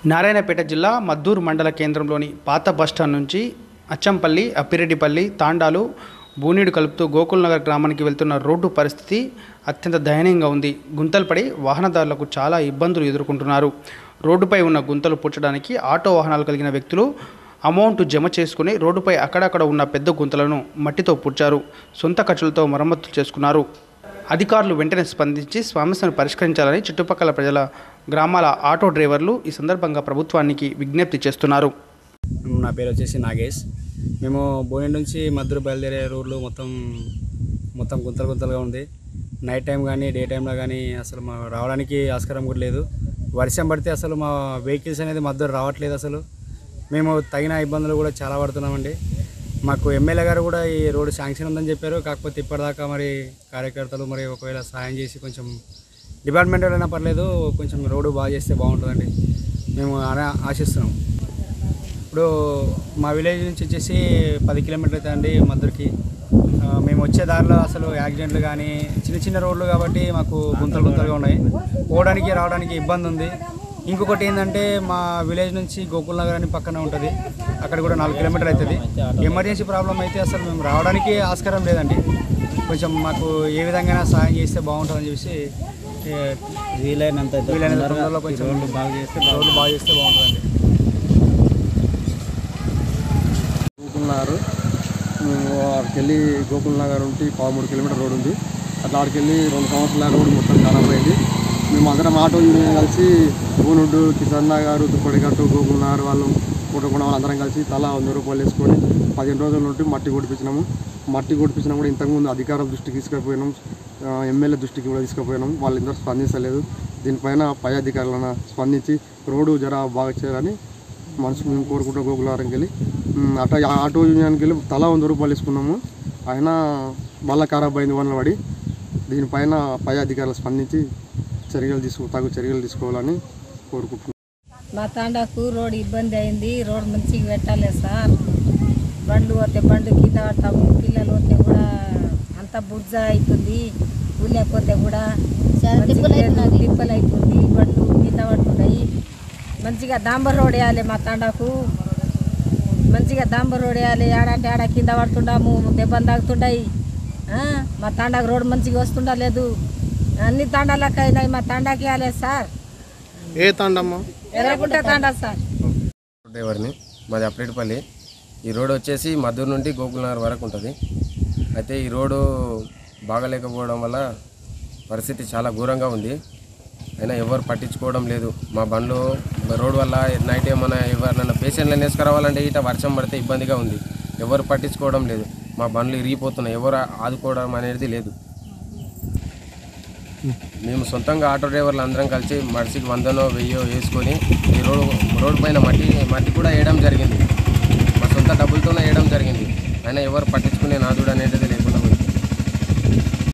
నారాయణపేట జిల్లా మద్దూరు మండల కేంద్రంలోని పాత బస్టాండ్ నుంచి అచ్చంపల్లి అప్పిరెడ్డిపల్లి తాండాలు బూనీడు కలుపుతూ గోకుల్ నగర్ గ్రామానికి వెళ్తున్న రోడ్డు పరిస్థితి అత్యంత దయనీయంగా ఉంది గుంతలు పడి వాహనదారులకు చాలా ఇబ్బందులు ఎదుర్కొంటున్నారు రోడ్డుపై ఉన్న గుంతలు పూడ్చడానికి ఆటో వాహనాలు కలిగిన వ్యక్తులు అమౌంట్ జమ చేసుకుని రోడ్డుపై అక్కడక్కడ ఉన్న పెద్ద గుంతలను మట్టితో పూడ్చారు సొంత ఖర్చులతో మరమ్మతులు చేసుకున్నారు అధికారులు వెంటనే స్పందించి సమస్యను పరిష్కరించాలని చుట్టుపక్కల ప్రజల గ్రామాల ఆటో డ్రైవర్లు ఈ సందర్భంగా ప్రభుత్వానికి విజ్ఞప్తి చేస్తున్నారు నా పేరు వచ్చేసి నాగేష్ మేము బోని నుంచి మద్దూరు బయలుదేరే రోడ్లు మొత్తం మొత్తం గుంతలు గుంతలుగా ఉంది నైట్ టైం కానీ డే టైంలో కానీ అసలు మా రావడానికి ఆస్కారం కూడా లేదు వర్షం పడితే అసలు మా వెహికల్స్ అనేది మద్దూరు రావట్లేదు అసలు మేము తగిన ఇబ్బందులు కూడా చాలా పడుతున్నామండి మాకు ఎమ్మెల్యే గారు కూడా ఈ రోడ్డు శాంక్షన్ ఉందని చెప్పారు కాకపోతే ఇప్పటిదాకా మరి కార్యకర్తలు మరి ఒకవేళ సాయం చేసి కొంచెం డిపార్ట్మెంట్ అయినా పర్లేదు కొంచెం రోడ్డు బాగా చేస్తే బాగుంటుందండి మేము అలా ఆశిస్తున్నాం ఇప్పుడు మా విలేజ్ నుంచి వచ్చేసి పది కిలోమీటర్లు అవుతుంది అండి మద్దూరుకి ఆ, మేము వచ్చే దారిలో అసలు యాక్సిడెంట్లు కానీ చిన్న చిన్న రోడ్లు కాబట్టి మాకు గుంతలు గుంతలుగా ఉన్నాయి పోవడానికి రావడానికి ఇబ్బంది ఉంది ఇంకొకటి ఏంటంటే మా విలేజ్ నుంచి గోకుల్ నగర్ అని పక్కన ఉంటుంది అక్కడ కూడా నాలుగు కిలోమీటర్లు అవుతుంది ఎమర్జెన్సీ ప్రాబ్లం అయితే అసలు మేము రావడానికి ఆస్కారం లేదండి కొంచెం మాకు ఏ విధంగా సాయం చేస్తే బాగుంటుందని చెప్పేసి ఏ, వీలైనంత వీలైనంత తొందరగా తొందరలో కొంచెం ఈ రోడ్లు బాగు చేస్తే రోడ్లు బాగా చేస్తే బాగుంటుందండి గోకుల్నగర్ మేము అక్కడికి వెళ్ళి గోకుల్ నగర్ ఉంటే పదమూడు కిలోమీటర్ రోడ్ ఉంది అట్లా అక్కడికి వెళ్ళి రెండు సంవత్సరాల రోడ్ మొత్తం ఖరాబ్ అయింది మేము అందరం ఆటో యూనియన్ కలిసి బోనుడ్డు కిషన్ నగర్ దుప్పటిగట్టు గోకుల్ నగర్ వాళ్ళు కూటకొండ వాళ్ళు అందరం కలిసి తలా వంద రూపాయలు వేసుకొని పదిహేను రోజుల నుండి మట్టి కొడిపించినాము మట్టి కొడిపించినా కూడా ఇంతకుముందు అధికారుల దృష్టికి తీసుకుపోయినాం ఆ, ఎమ్మెల్యే దృష్టికి కూడా తీసుకుపోయినాం వాళ్ళు ఇందరూ స్పందించలేదు దీనిపైన పై అధికారులను స్పందించి రోడ్డు జర బాగా చేయాలని మనసు మేము కోరుకుంటాం గోకులారంకి వెళ్ళి ఉమ్, అట ఆటో యూనియన్కి వెళ్ళి తలా వంద రూపాయలు ఇసుకున్నాము అయినా మళ్ళా ఖరాబ్ అయింది వల్ల పడి దీనిపైన పై అధికారులు స్పందించి చర్యలు తీసుకో తగు చర్యలు తీసుకోవాలని కోరుకుంటున్నాం మా తాండాకు రోడ్ ఇబ్బంది అయింది రోడ్ మంచిగా పెట్టాలి సార్ బండ్లు పోతే బండ్లు కింద పడతాము పిల్లలు పోతే కూడా అంత బుర్జ అవుతుంది ఊళ్ళకపోతే కూడా మంచిగా లేదు, తిప్పలు అవుతుంది బండ్లు కింద పడుతున్నాయి మంచిగా డాంబర్ రోడ్ వేయాలి మా తాండాకు మంచిగా డాంబర్ రోడ్ వేయాలి ఆడంటే ఆడ కింద పడుతుండాము దెబ్బలు తాగుతుంటాయి ఆ, మా తాండాకు రోడ్ మంచిగా వస్తుండా లేదు అన్ని తాండాలకు అయినాయి మా తాండాకి వేయాలి సార్ ఏ తాండమ్మా ఎర్రగుంట తాండా సార్ డ్రైవర్ని మాది అప్రేటిపల్లి ఈ రోడ్ వచ్చేసి మద్దూరు నుండి గోకుల్నగర్ వరకు ఉంటుంది అయితే ఈ రోడ్డు బాగలేకపోవడం వల్ల పరిస్థితి చాలా ఘోరంగా ఉంది అయినా ఎవరు పట్టించుకోవడం లేదు మా బండ్లు రోడ్ వల్ల నైట్ ఏమైనా ఎవరినైనా పేషెంట్లను వేసుకురావాలంటే ఇట వర్షం పడితే ఇబ్బందిగా ఉంది ఎవరు పట్టించుకోవడం లేదు మా బండ్లు ఇరిగిపోతున్నాయి ఎవరు ఆదుకోవడం అనేది లేదు మేము సొంతంగా ఆటో డ్రైవర్లు అందరం కలిసి మనిషికి వందనో వెయ్యో వేసుకొని ఈ రోడ్ రోడ్ పైన మట్టి మట్టి కూడా వేయడం జరిగింది మా సొంత డబ్బులతోనే వేయడం జరిగింది అయినా ఎవరు పట్టించుకునే నాదుడు అనేది లేకుండా పోయింది